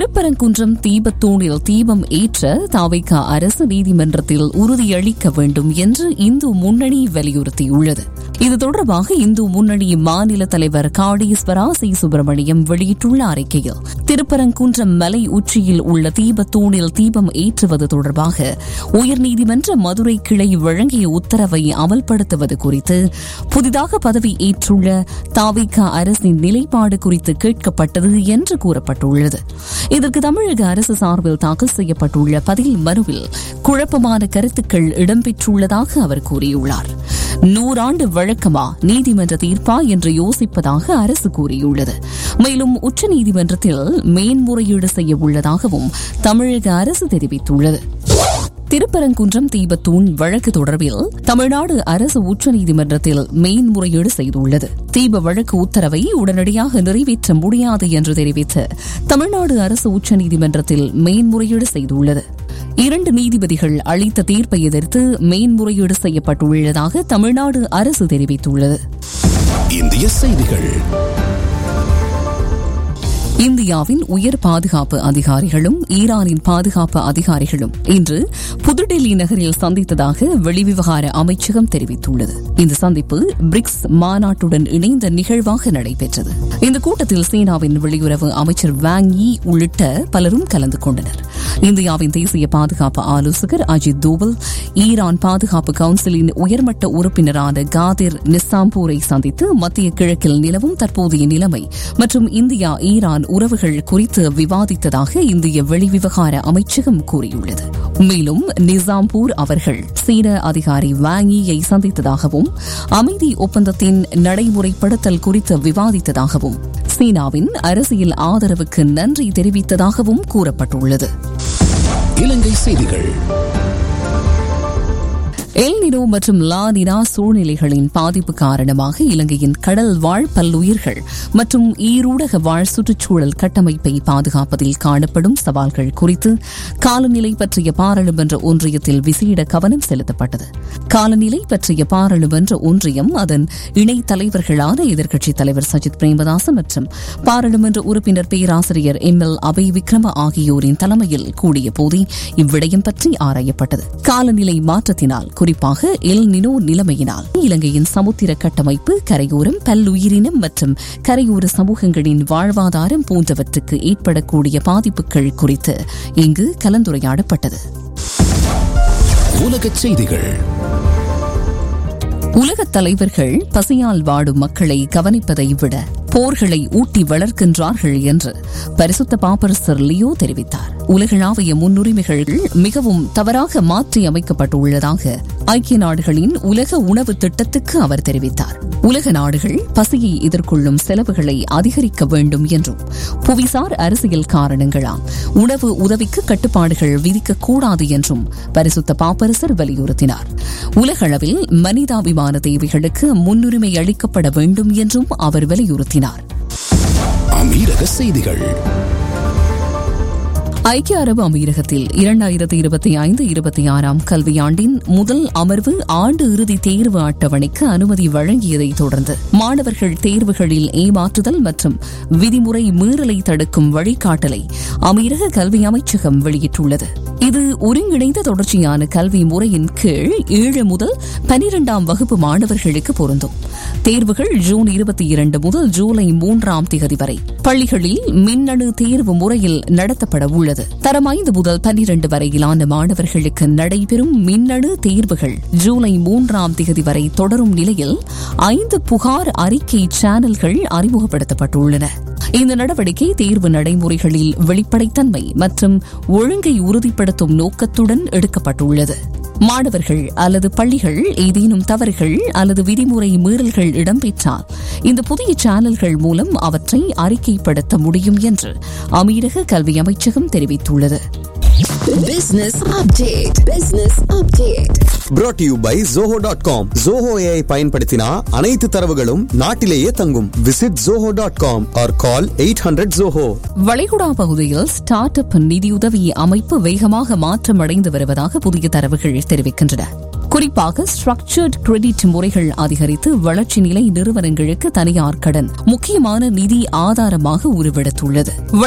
திருப்பரங்குன்றம் தீபத்தூணில் தீபம் ஏற்ற தாவைக்கா அரசு நீதிமன்றத்தில் உறுதியளிக்க வேண்டும் என்று இந்து முன்னணி வலியுறுத்தியுள்ளது இது தொடர்பாக இந்து முன்னணி மாநில தலைவர் காடீஸ்வரா சி சுப்பிரமணியம் வெளியிட்டுள்ள அறிக்கையில் திருப்பரங்குன்றம் மலை உச்சியில் உள்ள தீபத்தூணில் தீபம் ஏற்றுவது தொடர்பாக உயர்நீதிமன்ற மதுரை கிளை வழங்கிய உத்தரவை அமல்படுத்துவது குறித்து புதிதாக பதவி ஏற்றுள்ள தாவிகா அரசின் நிலைப்பாடு குறித்து கேட்கப்பட்டது என்று கூறப்பட்டுள்ளது இதற்கு தமிழக அரசு சார்பில் தாக்கல் செய்யப்பட்டுள்ள பதில் மனுவில் குழப்பமான கருத்துக்கள் இடம்பெற்றுள்ளதாக அவர் கூறியுள்ளார் நூறாண்டு வழக்கமா நீதிமன்ற தீர்ப்பா என்று யோசிப்பதாக அரசு கூறியுள்ளது மேலும் உச்சநீதிமன்றத்தில் மேன்முறையீடு செய்ய உள்ளதாகவும் தமிழக அரசு தெரிவித்துள்ளது திருப்பரங்குன்றம் தீபத்தூண் வழக்கு தொடர்பில் தமிழ்நாடு அரசு உச்சநீதிமன்றத்தில் மேன்முறையீடு செய்துள்ளது தீப வழக்கு உத்தரவை உடனடியாக நிறைவேற்ற முடியாது என்று தெரிவித்து தமிழ்நாடு அரசு உச்சநீதிமன்றத்தில் மேன்முறையீடு செய்துள்ளது இரண்டு நீதிபதிகள் அளித்த தீர்ப்பை எதிர்த்து மேன்முறையீடு செய்யப்பட்டுள்ளதாக தமிழ்நாடு அரசு தெரிவித்துள்ளது இந்திய செய்திகள் இந்தியாவின் உயர் பாதுகாப்பு அதிகாரிகளும் ஈரானின் பாதுகாப்பு அதிகாரிகளும் இன்று புதுடெல்லி நகரில் சந்தித்ததாக வெளிவிவகார அமைச்சகம் தெரிவித்துள்ளது இந்த சந்திப்பு பிரிக்ஸ் மாநாட்டுடன் இணைந்த நிகழ்வாக நடைபெற்றது இந்த கூட்டத்தில் சீனாவின் வெளியுறவு அமைச்சர் வாங் யி உள்ளிட்ட பலரும் கலந்து கொண்டனர் இந்தியாவின் தேசிய பாதுகாப்பு ஆலோசகர் அஜித் தோவல் ஈரான் பாதுகாப்பு கவுன்சிலின் உயர்மட்ட உறுப்பினரான காதிர் நிசாம்பூரை சந்தித்து மத்திய கிழக்கில் நிலவும் தற்போதைய நிலைமை மற்றும் இந்தியா ஈரான் உறவுகள் குறித்து விவாதித்ததாக இந்திய வெளிவிவகார அமைச்சகம் கூறியுள்ளது மேலும் நிசாம்பூர் அவர்கள் சீன அதிகாரி வாங்கியை சந்தித்ததாகவும் அமைதி ஒப்பந்தத்தின் நடைமுறைப்படுத்தல் குறித்து விவாதித்ததாகவும் சீனாவின் அரசியல் ஆதரவுக்கு நன்றி தெரிவித்ததாகவும் கூறப்பட்டுள்ளது இலங்கை செய்திகள் எல்னினோ மற்றும் லானினா சூழ்நிலைகளின் பாதிப்பு காரணமாக இலங்கையின் கடல் வாழ் பல்லுயிர்கள் மற்றும் ஈரூடக வாழ் சுற்றுச்சூழல் கட்டமைப்பை பாதுகாப்பதில் காணப்படும் சவால்கள் குறித்து காலநிலை பற்றிய பாராளுமன்ற ஒன்றியத்தில் விசேட கவனம் செலுத்தப்பட்டது காலநிலை பற்றிய பாராளுமன்ற ஒன்றியம் அதன் இணைத் தலைவர்களான எதிர்க்கட்சித் தலைவர் சஜித் பிரேமதாச மற்றும் பாராளுமன்ற உறுப்பினர் பேராசிரியர் எம் எல் அபய் விக்ரம ஆகியோரின் தலைமையில் கூடிய போதே இவ்விடயம் பற்றி ஆராயப்பட்டது காலநிலை மாற்றத்தினால் குறிப்பாக எல் நினோ நிலைமையினால் இலங்கையின் சமுத்திர கட்டமைப்பு கரையோரம் பல்லுயிரினம் மற்றும் கரையோர சமூகங்களின் வாழ்வாதாரம் போன்றவற்றுக்கு ஏற்படக்கூடிய பாதிப்புகள் குறித்து இங்கு கலந்துரையாடப்பட்டது உலகச் செய்திகள் உலகத் தலைவர்கள் பசியால் வாடும் மக்களை கவனிப்பதை விட போர்களை ஊட்டி வளர்க்கின்றார்கள் என்று பரிசுத்த பாப்பரசர் லியோ தெரிவித்தார் உலகளாவிய முன்னுரிமைகள் மிகவும் தவறாக மாற்றி அமைக்கப்பட்டுள்ளதாக ஐக்கிய நாடுகளின் உலக உணவு திட்டத்துக்கு அவர் தெரிவித்தார் உலக நாடுகள் பசியை எதிர்கொள்ளும் செலவுகளை அதிகரிக்க வேண்டும் என்றும் புவிசார் அரசியல் காரணங்களால் உணவு உதவிக்கு கட்டுப்பாடுகள் விதிக்கக்கூடாது என்றும் பரிசுத்த பாப்பரசர் வலியுறுத்தினார் உலகளவில் மனிதாபிமான தேவைகளுக்கு முன்னுரிமை அளிக்கப்பட வேண்டும் என்றும் அவர் வலியுறுத்தினார் அமீரக செய்திகள் ஐக்கிய அரபு அமீரகத்தில் இரண்டாயிரத்தி இருபத்தி ஐந்து இருபத்தி ஆறாம் கல்வியாண்டின் முதல் அமர்வு ஆண்டு இறுதி தேர்வு அட்டவணைக்கு அனுமதி வழங்கியதை தொடர்ந்து மாணவர்கள் தேர்வுகளில் ஏமாற்றுதல் மற்றும் விதிமுறை மீறலை தடுக்கும் வழிகாட்டலை அமீரக கல்வி அமைச்சகம் வெளியிட்டுள்ளது இது ஒருங்கிணைந்த தொடர்ச்சியான கல்வி முறையின் கீழ் ஏழு முதல் பனிரெண்டாம் வகுப்பு மாணவர்களுக்கு பொருந்தும் தேர்வுகள் ஜூன் இருபத்தி இரண்டு முதல் ஜூலை மூன்றாம் தேதி வரை பள்ளிகளில் மின்னணு தேர்வு முறையில் நடத்தப்பட உள்ளது தரம் ஐந்து முதல் பன்னிரண்டு வரையிலான மாணவர்களுக்கு நடைபெறும் மின்னணு தேர்வுகள் ஜூலை மூன்றாம் தேதி வரை தொடரும் நிலையில் ஐந்து புகார் அறிக்கை சேனல்கள் அறிமுகப்படுத்தப்பட்டுள்ளன இந்த நடவடிக்கை தேர்வு நடைமுறைகளில் வெளிப்படைத்தன்மை மற்றும் ஒழுங்கை உறுதிப்படுத்தும் நோக்கத்துடன் எடுக்கப்பட்டுள்ளது மாணவர்கள் அல்லது பள்ளிகள் ஏதேனும் தவறுகள் அல்லது விதிமுறை மீறல்கள் இடம்பெற்றால் இந்த புதிய சேனல்கள் மூலம் அவற்றை அறிக்கைப்படுத்த முடியும் என்று அமீரக கல்வி அமைச்சகம் தெரிவித்துள்ளது Business update. Business update. brought to you by zoho.com zoho ai பயன்படுத்தினா அனைத்து தரவுகளும் நாட்டிலேயே தங்கும் visit zoho.com or call 800 zoho வளைகுடா பகுதியில் ஸ்டார்ட் அப் நிதியுதவி அமைப்பு வேகமாக மாற்றமடைந்து வருவதாக புதிய தரவுகள் தெரிவிக்கின்றன குறிப்பாக ஸ்ட்ரக்சர்ட் கிரெடிட் முறைகள் அதிகரித்து வளர்ச்சி நிலை நிறுவனங்களுக்கு தனியார் கடன் முக்கியமான நிதி ஆதாரமாக உருவெடுத்துள்ளது